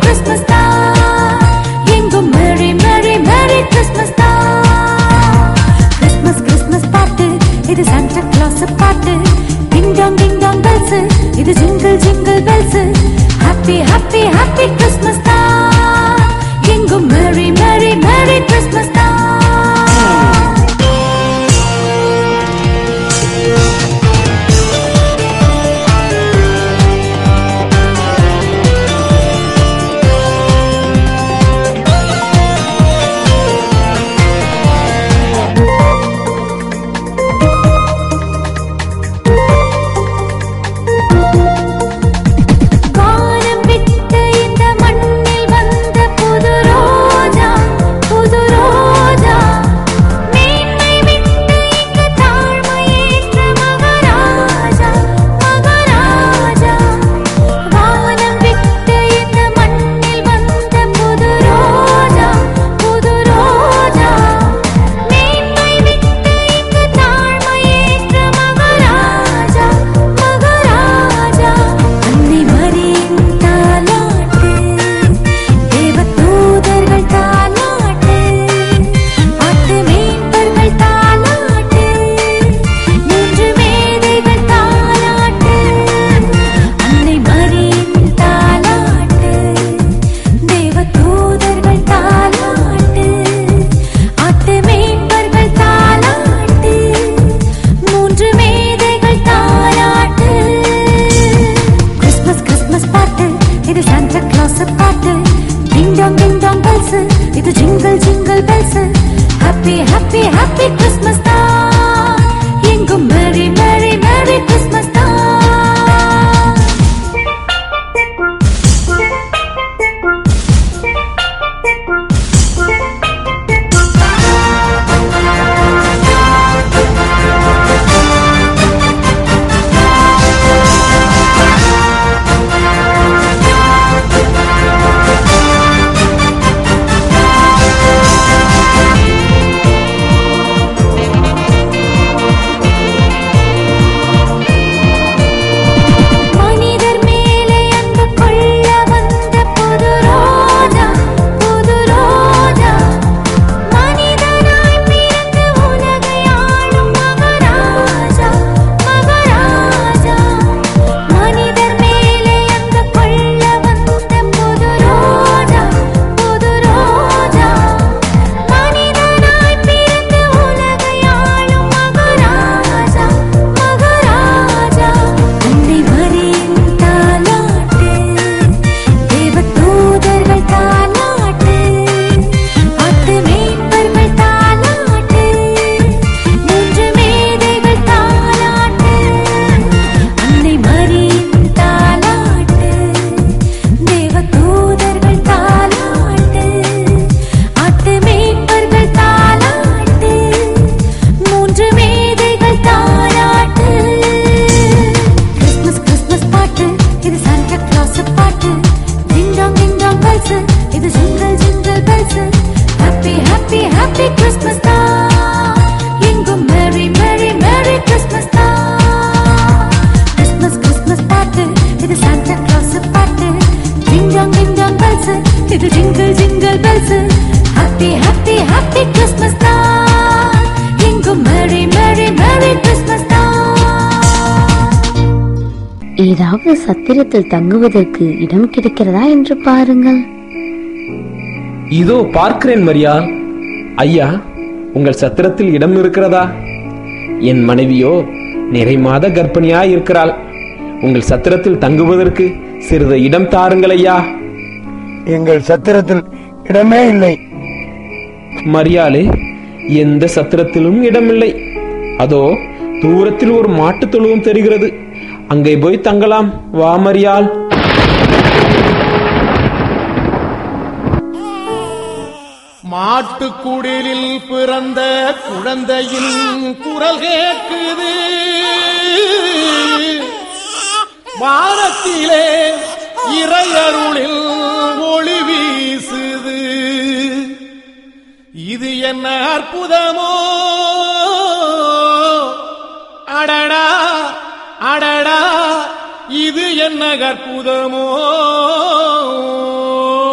Christmas தான் எங்கும் merry merry merry Christmas தான் கிறிஸ்மஸ் கிறிஸ்மஸ் பாட்டு இது சாண்டா கிளாஸ் பாட்டு ding dong ding dong bells இது jingle jingle bells happy happy happy Christmas தான் எங்கும் மேரி மேரி மேரி கிறிஸ்மஸ் தான் வானம் விட்டு இந்த மண்ணில் வந்த புது ரோஜா புது ரோஜா மேன்மை விட்டு இங்கு தாழ்மையேற்ற மகாராஜா மகாராஜா வானம் விட்டு இந்த மண்ணில் வந்த புது ரோஜா புது ரோஜா மேன்மை விட்டு இங்கு தாழ்மையேற்ற மகாராஜா மகாராஜா அன்னை மரியின் தாலாட்டு தேவதூதர்கள் தாலாட்டு பாட்டு மேய்ப்பர்கள் தாலாட்டு மூன்று மேதைகள் தாலாட்டு அன்னை மரியின் தாலாட்டு தேவதூதர்கள் தாலாட்டு ஆட்டு மேய்ப்பர்கள் தாலாட்டு மூன்று மேதைகள் தாலாட்டு கிறிஸ்மஸ் கிறிஸ்மஸ் பாட்டு இது சாண்டா கிளாஸ் பாட்டு ding dong ding dong bells இது jingle jingle bells happy happy happy Christmas தான் எங்கும் மேரி மேரி மேரி கிறிஸ்மஸ் தான் மனிதர் மேலே அன்பு கொள்ள வந்த புது ரோஜா புது ரோஜா மனிதனாய் பிறந்து உலகை ஆளும் மகாராஜா மகாராஜா மனிதர் மேலே அன்பு கொள்ள வந்த புது ரோஜா புது ரோஜா மனிதனாய் பிறந்து உலகை ஆளும் மகாராஜா மகாராஜா அன்னை மரியின் தாலாட்டு தேவதூதர்கள் தாலாட்டு ஆட்டு மேய்ப்பர்கள் தாலாட்டு மூன்று மேதைகள் தாலாட்டு அன்னை மரியின் தாலாட்டு தேவதூதர்கள் தாலாட்டு ஆட்டு மேய்ப்பர்கள் தாலாட்டு மூன்று மேதைகள் தாலாட்டு கிறிஸ்மஸ் கிறிஸ்மஸ் பாட்டு இது சாண்டா கிளாஸ் பாட்டு ding dong ding dong bells இது jingle jingle bells happy happy happy Christmas தான் எங்கும் மேரி மேரி மேரி கிறிஸ்மஸ் தான் கிறிஸ்மஸ் கிறிஸ்மஸ் பாட்டு இது சாண்டா கிளாஸ் பாட்டு ding dong ding dong bells இது jingle jingle bells happy happy happy Christmas தான் எங்கும் மேரி மேரி மேரி கிறிஸ்மஸ் தான் ஏதாவது சத்திரத்தில் தங்குவதற்கு இடம் கிடைக்கிறதா என்று பாருங்கள் இதோ பார்க்கிறேன் மரியா ஐயா உங்கள் சத்திரத்தில் இடம் இருக்கிறதா என் மனைவியோ நிறை மாத கர்ப்பிணியாய் இருக்கிறாள் உங்கள் சத்திரத்தில் தங்குவதற்கு சிறிது இடம் தாருங்கள் ஐயா எங்கள் சத்திரத்தில் இடமே இல்லை மரியாளே எந்த சத்திரத்திலும் இடமில்லை அதோ தூரத்தில் ஒரு மாட்டுத் தொழுவம் தெரிகிறது அங்கே போய் தங்கலாம் வா மரியாள் மாட்டுக்குடிலில் பிறந்த குழந்தையின் குரல் கேட்குது வானத்திலே இறையருளில் ஒளி வீசுது இது என்ன அற்புதமோ அடடா அடடா இது என்ன அற்புதமோ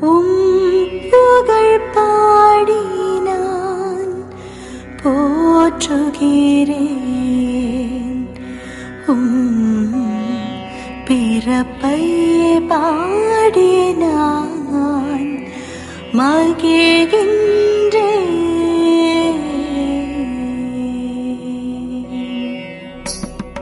உம் புகழ் பாடி நான் போற்றுகிறேன் உம் பிறப்பை பாடி நான் மகிழ்கின்றேன்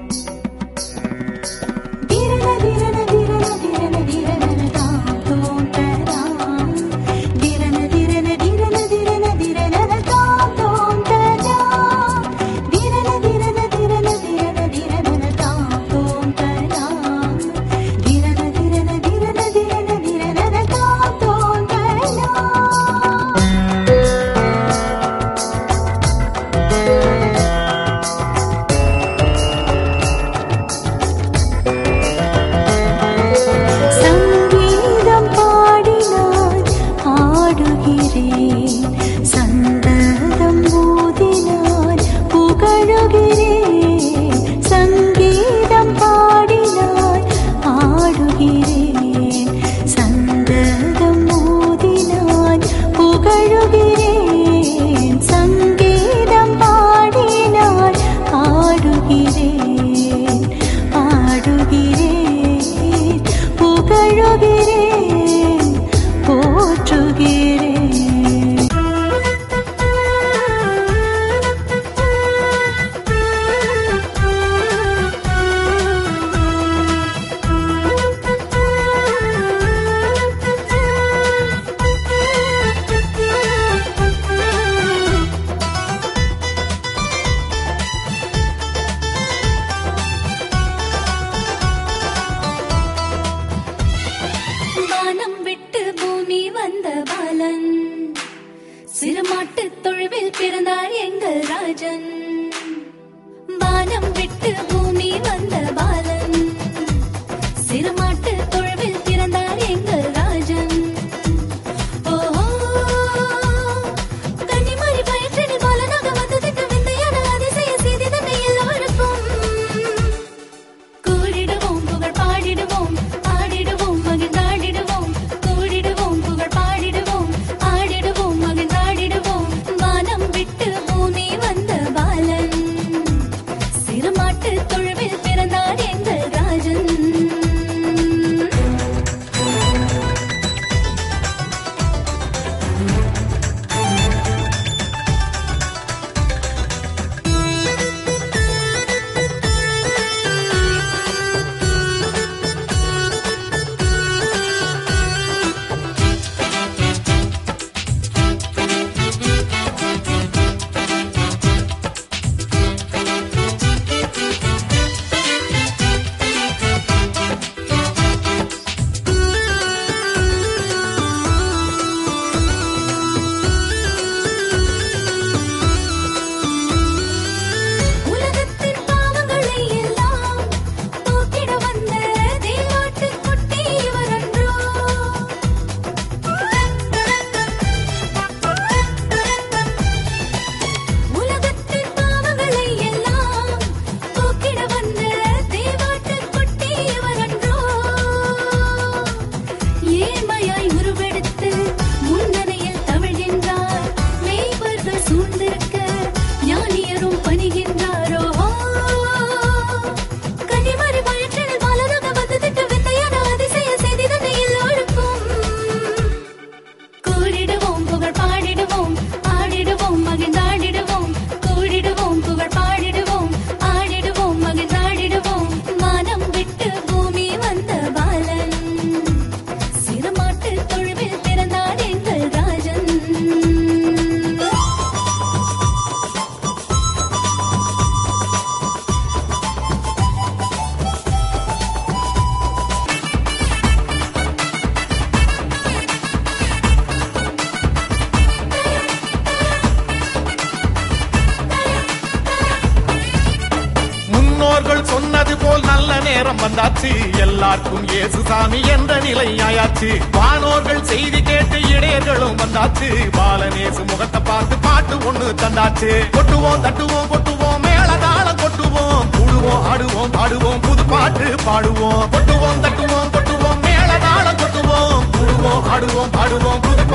சங்கீதம் பாடினான் ஆடுகிறேன் சந்ததம் ஊதினான் புகழுகிறேன் சங்கீதம் பாடினான் ஆடுகிறேன் சந்ததம் ஊதினான் புகழுகிறேன் சங்கீதம் பாடினான் ஆடுகிறேன் ஆடுகிறேன் புகழுகிறேன் போற்றுகிறேன் வானம் விட்டு பூமி வந்த பாலன் சிறுமாட்டு தொழுவில் பிறந்தார் எங்கள் ராஜன் வானம் விட்டு பூமி வந்த பாலன் சிறுமாட்டு தொழுவில் பிறந்தார் எங்கள் ராஜன் ஓஹோ கன்னிமாரி பயிற்றினில் பாலனாக வந்ததுக்கு விந்தையான அதிசய செய்தி தன்னை எல்லோருக்கும் கூடிடுவோம் புகழ் பாடிடுவோம் ஆடிடுவோம் மகிழ்ந்தாடிடுவோம் கூடிடுவோம் புகழ் பாடிடுவோம் ஆடிடுவோம் மகிழ்ந்தாடிடுவோம் வானம் விட்டு பூமி வந்த பாலன் சிறுமாட்டு தொழுவில் பிறந்தார் எங்கள் ராஜன் உலகத்தின் பாவங்களை எல்லாம் போக்கிட வந்த தேவாட்டுக் குட்டி இவரன்றோ உலகத்தின் பாவங்களை எல்லாம் போக்கிட வந்த தேவாட்டுக் குட்டி இவரன்றோ ஏழ்மையாய் உருவெடுத்து முன்னணியில் தவழ்கின்றார் மேய்ப்பர்கள் சூழ்ந்திருக்க ஞானியரும் பணிகின்றாரோ கன்னிமாரி வயிற்றினில் பாலனாக வந்ததுக்கு விந்தையான அதிசய செய்தி தன்னை எல்லோருக்கும் கூடிடுவோம் புகழ் பாடிடுவோம் ஆடிடுவோம் மகிழ்ந்தாடிடுவோம் கூடிடுவோம் புகழ் பாடிடுவோம் ஆடிடுவோம் மகிழ்ந்தாடிடுவோம் வானம் விட்டு பூமி வந்த பாலன் சிறுமாட்டு தொழுவில் பிறந்தார் எங்கள் ராஜன் முன்னோர்கள் சொன்னது போல் நல்ல நேரம் வந்தாச்சு எல்லாருக்கும் இயேசுசாமி என்ற நிலை ஆயாச்சு வானோர்கள் செய்தி கேட்டு இடையர்களும் வந்தாச்சு பாலநேசு முகத்தை பார்த்து பாட்டு ஒண்ணு தந்தாச்சு கொட்டுவோம் தட்டுவோம் கொட்டுவோம் மேல தாளம் கொட்டுவோம் கூடுவோம் ஆடுவோம் பாடுவோம் புது பாட்டு பாடுவோம் கொட்டுவோம் தட்டுவோம் கொட்டுவோம் மேல தாளம் கொட்டுவோம் கூடுவோம் ஆடுவோம் பாடுவோம்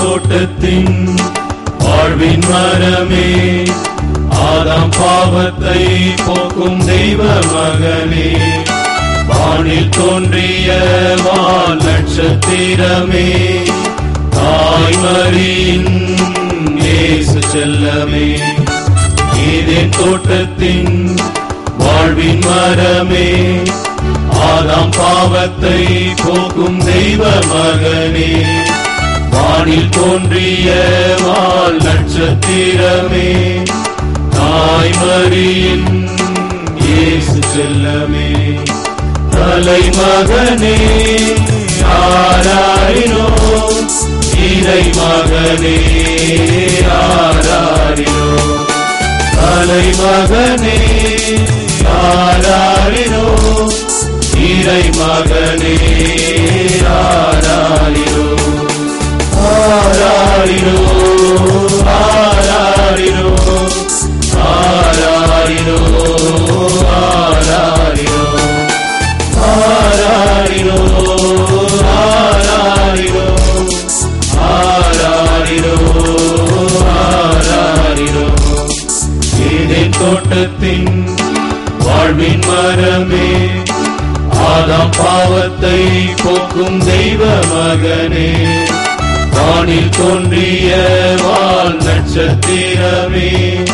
தோட்டத்தின் வாழ்வின் மரமே ஆதாம் பாவத்தை போக்கும் தெய்வ மகனே வானில் தோன்றிய வால் நட்சத்திரமே தாய்மரியின் இயேசு செல்லமே ஏதேன் தோட்டத்தின் வாழ்வின் மரமே ஆதாம் பாவத்தை போக்கும் தெய்வ மகனே வானில் தோன்றிய வால் நட்சத்திரமே தாய்மரியின் இயேசு செல்லமே தலைமகனே ஆராரினோ இறை மகனே ஆராரினோ தலைமகனே ஆராரினோ இறை மகனே ஆராரினோ ஆராரினோ ஆராரினோ ஆராரினோ ஆராரினோ ஆராரினோ ஆராரினோ ஆராரினோ ஆராரினோ ஏதேன் தோட்டத்தின் வாழ்வின் மரமே ஆதாம் பாவத்தை போக்கும் தெய்வ மகனே வானில் தோன்றிய வால் நட்சத்திரமே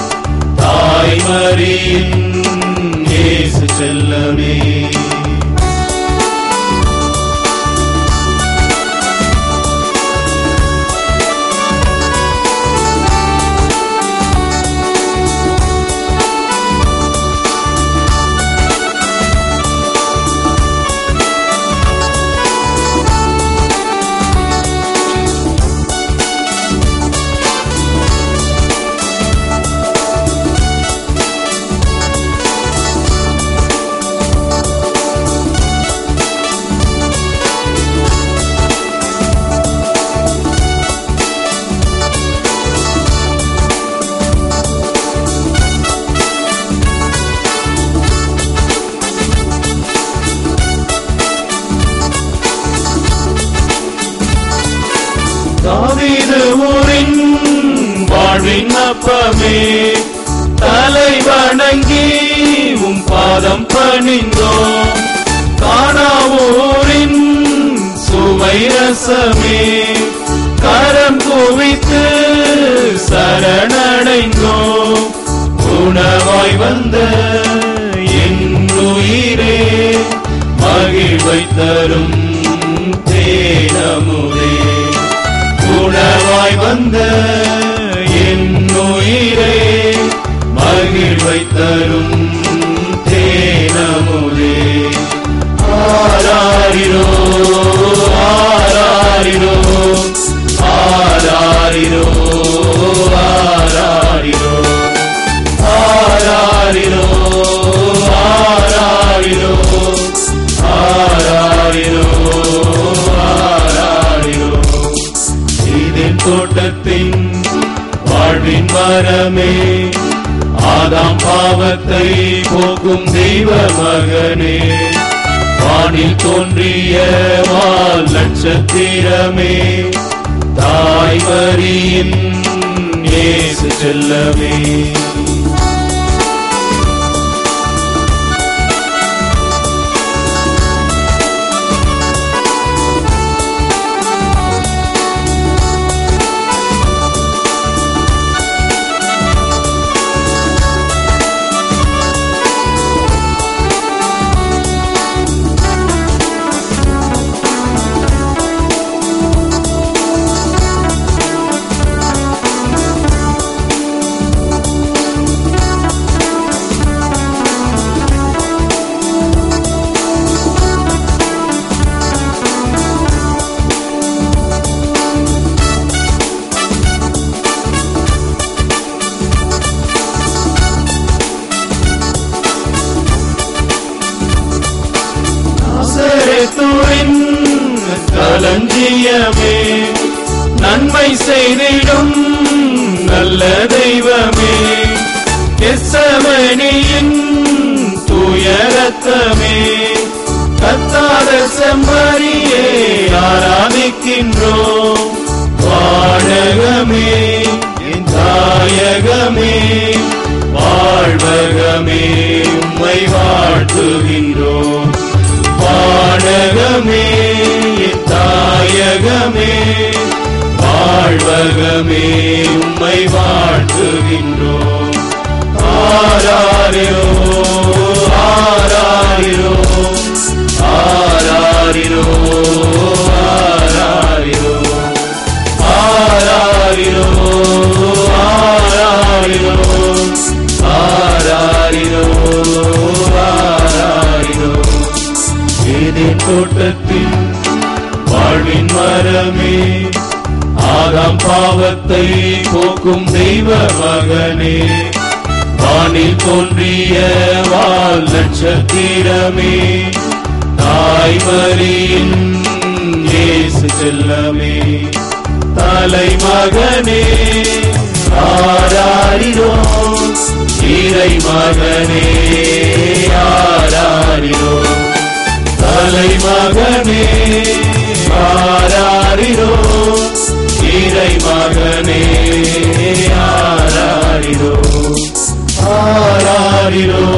தாய்மரியின் இயேசு செல்லமே தாவீது ஊரின் வாழ்வின் அப்பமே தலை வணங்கி உம் பாதம் பணிந்தோம் காணாவூரின் சுவை ரசமே கரம் குவித்து சரணடைந்தோம் உணவாய் வந்த என் உயிரே மகிழ்வை தரும் தேனமுதே உணவாய் வந்த என் உயிரே மகிழ்வை தரும் தேனமுதே ஆராரிரோ ஆராரிரோ ஆராரிரோ ஆராரிரோ ஆராரிரோ ஆராரிரோ ஆராரிரோ ஆராரிரோ இதன் தோட்டத்தின் வாழ்வின் மரமே ஆதாம் பாவத்தை போக்கும் தெய்வ மகனே வானில் தோன்றிய வால் நட்சத்திரமே தாய்மரியின் இயேசு செல்லமே நாசரேத்துவின் களஞ்சியமே நன்மை செய்திடும் நல்ல தெய்வமே எசமணியின் தூய ரத்தமே கத்தாத செம்மறியே ஆராதிக்கின்றோம் வாழ வானகமே என் தாயகமே வாழ்வகமே உம்மை வாழ்த்துகின்றோம் வானகமே என் தாயகமே வாழ்வகமே உம்மை வாழ்த்துகின்றோம் ஆராரிரோ ஆராரிரோ ஆராரிரோ ஆராரிரோ ஆராரிரோ ஆராரிரோ ஆராரிரோ ஆராரிரோ ஏதேன் தோட்டத்தில் வாழ்வின் மரமே ஆதாம் பாவத்தை போக்கும் தெய்வ மகனே வானில் தோன்றிய வால் நட்சத்திரமே தாய்மரியின் இயேசு செல்லமே தலைமகனே ஆராரிரோ இறை மகனே ஆராரிரோ தலைமகனே ஆராரிரோ இறை மகனே ஆராரிரோ ஆராரிரோ